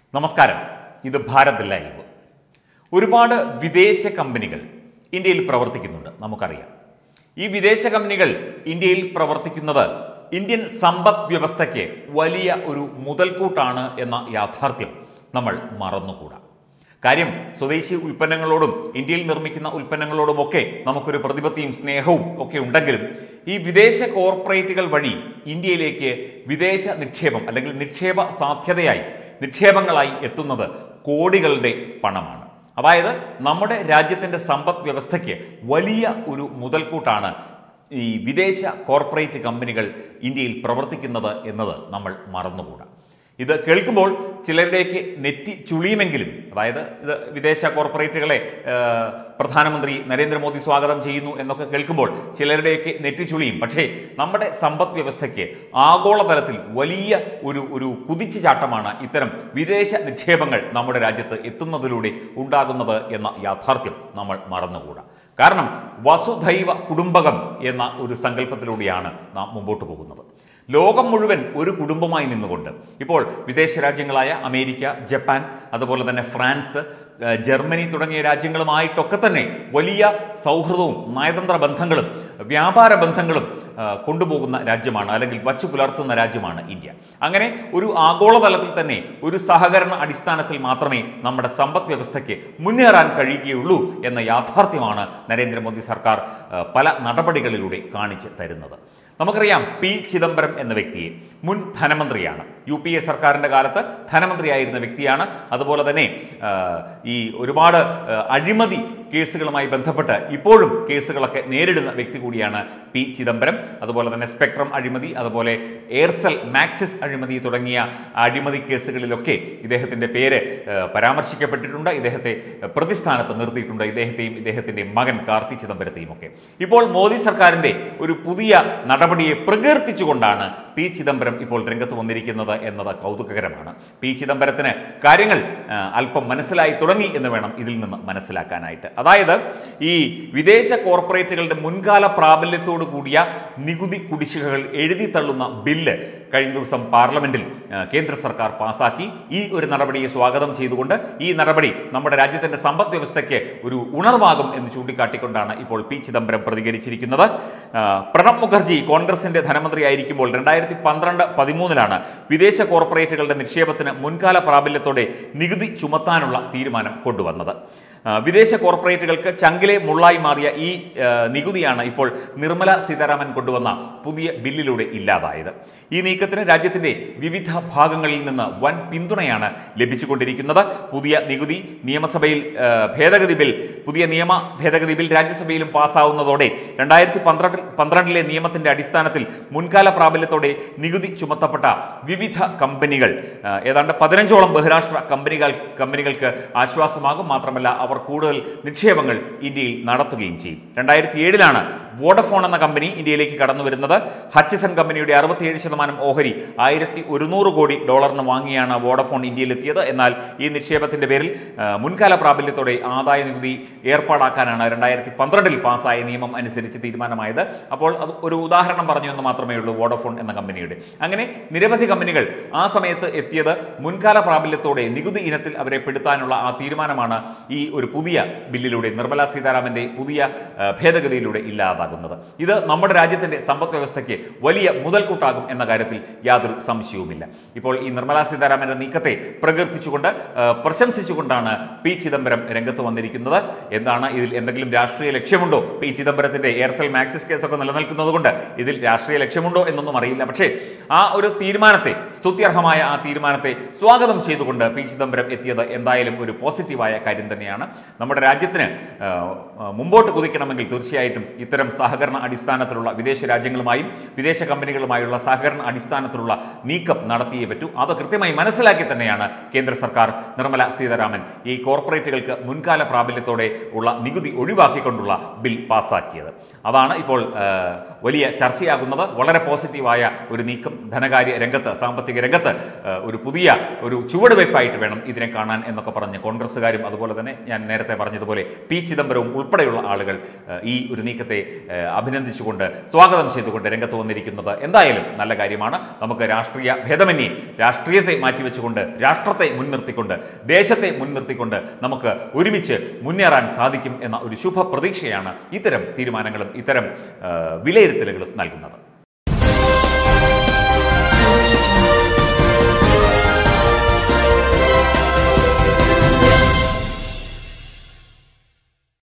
നമസ്കാരം ഇത് ഭാരത് ലൈവ് ഒരുപാട് വിദേശ കമ്പനികൾ ഇന്ത്യയിൽ പ്രവർത്തിക്കുന്നുണ്ട് നമുക്കറിയാം ഈ വിദേശ കമ്പനികൾ ഇന്ത്യയിൽ പ്രവർത്തിക്കുന്നത് ഇന്ത്യൻ സമ്പദ് വ്യവസ്ഥയ്ക്ക് വലിയ ഒരു മുതൽക്കൂട്ടാണ് എന്ന യാഥാർത്ഥ്യം നമ്മൾ മറന്നുകൂടാ കാര്യം സ്വദേശി ഉൽപ്പന്നങ്ങളോടും ഇന്ത്യയിൽ നിർമ്മിക്കുന്ന ഉൽപ്പന്നങ്ങളോടുമൊക്കെ നമുക്കൊരു പ്രതിപത്തിയും സ്നേഹവും ഒക്കെ ഉണ്ടെങ്കിലും ഈ വിദേശ കോർപ്പറേറ്റുകൾ വഴി ഇന്ത്യയിലേക്ക് വിദേശ നിക്ഷേപം അല്ലെങ്കിൽ നിക്ഷേപ സാധ്യതയായി നിക്ഷേപങ്ങളായി എത്തുന്നത് കോടികളുടെ പണമാണ് അതായത് നമ്മുടെ രാജ്യത്തിൻ്റെ സമ്പദ് വ്യവസ്ഥയ്ക്ക് വലിയ ഒരു മുതൽക്കൂട്ടാണ് ഈ വിദേശ കോർപ്പറേറ്റ് കമ്പനികൾ ഇന്ത്യയിൽ പ്രവർത്തിക്കുന്നത് എന്നത് നമ്മൾ മറന്നുകൂടാ ഇത് കേൾക്കുമ്പോൾ ചിലരുടെയൊക്കെ നെറ്റി ചുളിയുമെങ്കിലും അതായത് ഇത് വിദേശ കോർപ്പറേറ്റുകളെ ആ, പ്രധാനമന്ത്രി നരേന്ദ്രമോദി സ്വാഗതം ചെയ്യുന്നു എന്നൊക്കെ കേൾക്കുമ്പോൾ ചിലരുടെയൊക്കെ നെറ്റി ചുളിയും പക്ഷേ നമ്മുടെ സമ്പദ് വ്യവസ്ഥയ്ക്ക് ആഗോളതലത്തിൽ വലിയ ഒരു ഒരു കുതിച്ചുചാട്ടമാണ് ഇത്തരം വിദേശ നിക്ഷേപങ്ങൾ നമ്മുടെ രാജ്യത്ത് എത്തുന്നതിലൂടെ ഉണ്ടാകുന്നത് എന്ന യാഥാർത്ഥ്യം നമ്മൾ മറന്നുകൂടാ കാരണം വസുധൈവ കുടുംബകം എന്ന ഒരു സങ്കല്പത്തിലൂടെയാണ് നാം മുമ്പോട്ട് പോകുന്നത് ലോകം മുഴുവൻ ഒരു കുടുംബമായി നിന്നുകൊണ്ട് ഇപ്പോൾ വിദേശ രാജ്യങ്ങളായ അമേരിക്ക ജപ്പാൻ അതുപോലെ തന്നെ ഫ്രാൻസ് ഏഹ് ജർമ്മനി തുടങ്ങിയ രാജ്യങ്ങളുമായിട്ടൊക്കെ തന്നെ വലിയ സൗഹൃദവും നയതന്ത്ര ബന്ധങ്ങളും വ്യാപാര ബന്ധങ്ങളും ആ, കൊണ്ടുപോകുന്ന രാജ്യമാണ് അല്ലെങ്കിൽ വച്ചു പുലർത്തുന്ന രാജ്യമാണ് ഇന്ത്യ അങ്ങനെ ഒരു ആഗോളതലത്തിൽ തന്നെ ഒരു സഹകരണ അടിസ്ഥാനത്തിൽ മാത്രമേ നമ്മുടെ സമ്പദ് വ്യവസ്ഥയ്ക്ക് മുന്നേറാൻ കഴിയുകയുള്ളൂ എന്ന യാഥാർത്ഥ്യമാണ് നരേന്ദ്രമോദി സർക്കാർ ആ, പല നടപടികളിലൂടെ കാണിച്ച് തരുന്നത് നമുക്കറിയാം പി ചിദംബരം എന്ന വ്യക്തിയെ മുൻ ധനമന്ത്രിയാണ് യു പി എ സർക്കാരിൻ്റെ കാലത്ത് ധനമന്ത്രിയായിരുന്ന വ്യക്തിയാണ് അതുപോലെ തന്നെ ആ, ഈ ഒരുപാട് ആ, അഴിമതി കേസുകളുമായി ബന്ധപ്പെട്ട് ഇപ്പോഴും കേസുകളൊക്കെ നേരിടുന്ന വ്യക്തി കൂടിയാണ് പി ചിദംബരം അതുപോലെ തന്നെ സ്പെക്ട്രം അഴിമതി അതുപോലെ എയർസെൽ മാക്സിസ് അഴിമതി തുടങ്ങിയ അഴിമതി കേസുകളിലൊക്കെ ഇദ്ദേഹത്തിൻ്റെ പേര് ആ, പരാമർശിക്കപ്പെട്ടിട്ടുണ്ട് ഇദ്ദേഹത്തെ പ്രതിസ്ഥാനത്ത് നിർത്തിയിട്ടുണ്ട് ഇദ്ദേഹത്തെയും ഇദ്ദേഹത്തിൻ്റെ മകൻ കാർത്തി ചിദംബരത്തെയും ഒക്കെ ഇപ്പോൾ മോദി സർക്കാരിൻ്റെ ഒരു പുതിയ നടപടിയെ പ്രകീർത്തിച്ചുകൊണ്ടാണ് പി ചിദംബരം ഇപ്പോൾ രംഗത്ത് വന്നിരിക്കുന്നത് എന്നത് കൗതുകകരമാണ് പി ചിദംബരത്തിന് കാര്യങ്ങൾ ആ, അല്പം മനസ്സിലായി തുടങ്ങി എന്ന് വേണം ഇതിൽ നിന്ന് മനസ്സിലാക്കാനായിട്ട് അതായത് ഈ വിദേശ കോർപ്പറേറ്റുകളുടെ മുൻകാല പ്രാബല്യത്തോടു കൂടിയ നികുതി കുടിശ്ശികകൾ എഴുതി തള്ളുന്ന ബില്ല് കഴിഞ്ഞ ദിവസം പാർലമെന്റിൽ ആ, കേന്ദ്ര സർക്കാർ പാസാക്കി ഈ ഒരു നടപടിയെ സ്വാഗതം ചെയ്തുകൊണ്ട് ഈ നടപടി നമ്മുടെ രാജ്യത്തിന്റെ സമ്പദ് വ്യവസ്ഥയ്ക്ക് ഒരു ഉണർവാകും എന്ന് ചൂണ്ടിക്കാട്ടിക്കൊണ്ടാണ് ഇപ്പോൾ പി ചിദംബരം പ്രതികരിച്ചിരിക്കുന്നത് ആ, പ്രണബ് മുഖർജി കോൺഗ്രസിന്റെ ധനമന്ത്രിയായിരിക്കുമ്പോൾ രണ്ടായിരത്തി പന്ത്രണ്ട് പതിമൂന്നിലാണ് വിദേശ കോർപ്പറേറ്റുകളുടെ നിക്ഷേപത്തിന് മുൻകാല പ്രാബല്യത്തോടെ നികുതി ചുമത്താനുള്ള തീരുമാനം കൊണ്ടുവന്നത് ആ, വിദേശ കോർപ്പറേറ്റുകൾക്ക് ചങ്കിലെ മുള്ളായി മാറിയ ഈ ആ, നികുതിയാണ് ഇപ്പോൾ നിർമ്മല സീതാരാമൻ കൊണ്ടുവന്ന പുതിയ ബില്ലിലൂടെ ഇല്ലാതായത് ഈ നീക്കത്തിന് രാജ്യത്തിന്റെ വിവിധ ഭാഗങ്ങളിൽ നിന്ന് വൻ പിന്തുണയാണ് ലഭിച്ചുകൊണ്ടിരിക്കുന്നത് പുതിയ നികുതി നിയമസഭയിൽ ആ, ഭേദഗതി ബിൽ പുതിയ നിയമ ഭേദഗതി ബിൽ രാജ്യസഭയിലും പാസ്സാവുന്നതോടെ രണ്ടായിരത്തി പന്ത്രണ്ടിൽ പന്ത്രണ്ടിലെ നിയമത്തിന്റെ അടിസ്ഥാനത്തിൽ മുൻകാല പ്രാബല്യത്തോടെ നികുതി ചുമത്തപ്പെട്ട വിവിധ കമ്പനികൾ ആ, ഏതാണ്ട് പതിനഞ്ചോളം ബഹുരാഷ്ട്ര കമ്പനികൾ കമ്പനികൾക്ക് ആശ്വാസമാകും മാത്രമല്ല അവർ കൂടുതൽ നിക്ഷേപങ്ങൾ ഇന്ത്യയിൽ നടത്തുകയും ചെയ്യും രണ്ടായിരത്തി ഏഴിലാണ് വോഡഫോൺ എന്ന കമ്പനി ഇന്ത്യയിലേക്ക് കടന്നു വരുന്നത് ഹച്ചിസൺ കമ്പനിയുടെ അറുപത്തിയേഴ് ശതമാനം ഓഹരി ആയിരത്തി ഒരുന്നൂറ് കോടി ഡോളറിന് വാങ്ങിയാണ് വോഡഫോൺ ഇന്ത്യയിലെത്തിയത് എന്നാൽ ഈ നിക്ഷേപത്തിന്റെ പേരിൽ ആ, മുൻകാല പ്രാബല്യത്തോടെ ആദായ നികുതി ഏർപ്പാടാക്കാനാണ് രണ്ടായിരത്തി പന്ത്രണ്ടിൽ പാസ്സായ നിയമം അനുസരിച്ച് തീരുമാനമായത് അപ്പോൾ അത് ഒരു ഉദാഹരണം പറഞ്ഞു എന്ന് മാത്രമേ ഉള്ളൂ വോഡഫോൺ എന്ന കമ്പനിയുടെ അങ്ങനെ നിരവധി കമ്പനികൾ ആ സമയത്ത് എത്തിയത് മുൻകാല പ്രാബല്യത്തോടെ നികുതി ഇനത്തിൽ അവരെ പെടുത്താനുള്ള ആ തീരുമാനമാണ് ഈ ഒരു പുതിയ ബില്ലിലൂടെ നിർമ്മലാ സീതാരാമന്റെ പുതിയ ആ, ഭേദഗതിയിലൂടെ ഇല്ലാതാകുന്നത് ഇത് നമ്മുടെ രാജ്യത്തിന്റെ സമ്പദ് വ്യവസ്ഥയ്ക്ക് വലിയ മുതൽക്കൂട്ടാകും എന്ന കാര്യത്തിൽ യാതൊരു സംശയവുമില്ല ഇപ്പോൾ ഈ നിർമ്മലാ സീതാരാമന്റെ നീക്കത്തെ പ്രകീർത്തിച്ചുകൊണ്ട് ആ, പ്രശംസിച്ചുകൊണ്ടാണ് പി ചിദംബരം രംഗത്ത് വന്നിരിക്കുന്നത് എന്താണ് ഇതിൽ എന്തെങ്കിലും രാഷ്ട്രീയ ലക്ഷ്യമുണ്ടോ പി ചിദംബരത്തിന്റെ എയർസെൽ മാക്സിസ് കേസൊക്കെ നിലനിൽക്കുന്നത് കൊണ്ട് ഇതിൽ രാഷ്ട്രീയ ലക്ഷ്യമുണ്ടോ എന്നൊന്നും അറിയില്ല പക്ഷേ ആ ഒരു തീരുമാനത്തെ സ്തുത്യർഹമായ ആ തീരുമാനത്തെ സ്വാഗതം ചെയ്തുകൊണ്ട് പി ചിദംബരം എത്തിയത് എന്തായാലും ഒരു പോസിറ്റീവായ കാര്യം തന്നെയാണ് നമ്മുടെ രാജ്യത്തിന് ആ, ആ, മുമ്പോട്ട് കുതിക്കണമെങ്കിൽ തീർച്ചയായിട്ടും ഇത്തരം സഹകരണ അടിസ്ഥാനത്തിലുള്ള വിദേശ രാജ്യങ്ങളുമായും വിദേശ കമ്പനികളുമായുള്ള സഹകരണ അടിസ്ഥാനത്തിലുള്ള നീക്കം നടത്തിയേ പറ്റൂ അത് കൃത്യമായി മനസ്സിലാക്കി തന്നെയാണ് കേന്ദ്ര സർക്കാർ നിർമ്മല സീതാരാമൻ ഈ കോർപ്പറേറ്റുകൾക്ക് മുൻകാല പ്രാബല്യത്തോടെ ഉള്ള നികുതി ഒഴിവാക്കിക്കൊണ്ടുള്ള ബിൽ പാസ്സാക്കിയത് അതാണ് ഇപ്പോൾ ആ, വലിയ ചർച്ചയാകുന്നത് വളരെ പോസിറ്റീവായ ഒരു നീക്കം ധനകാര്യ രംഗത്ത് സാമ്പത്തിക രംഗത്ത് ആ, ഒരു പുതിയ ഒരു ചുവടുവയ്പായിട്ട് വേണം ഇതിനെ കാണാൻ എന്നൊക്കെ പറഞ്ഞ് കോൺഗ്രസ്സുകാരും അതുപോലെ തന്നെ ഞാൻ നേരത്തെ പറഞ്ഞതുപോലെ പി ചിദംബരവും ഉൾപ്പെടെയുള്ള ആളുകൾ ആ, ഈ ഒരു നീക്കത്തെ ഏഹ്, അഭിനന്ദിച്ചുകൊണ്ട് സ്വാഗതം ചെയ്തുകൊണ്ട് രംഗത്ത് വന്നിരിക്കുന്നത് എന്തായാലും നല്ല കാര്യമാണ് നമുക്ക് രാഷ്ട്രീയ ഭേദമന്യേ രാഷ്ട്രീയത്തെ മാറ്റിവെച്ചുകൊണ്ട് രാഷ്ട്രത്തെ മുൻനിർത്തിക്കൊണ്ട് ദേശത്തെ മുൻനിർത്തിക്കൊണ്ട് നമുക്ക് ഒരുമിച്ച് മുന്നേറാൻ സാധിക്കും എന്ന ഒരു ശുഭ പ്രതീക്ഷയാണ് ഇത്തരം തീരുമാനങ്ങളും ഇത്തരം ഏഹ്, വിലയിരുത്തലുകളും നൽകുന്നത്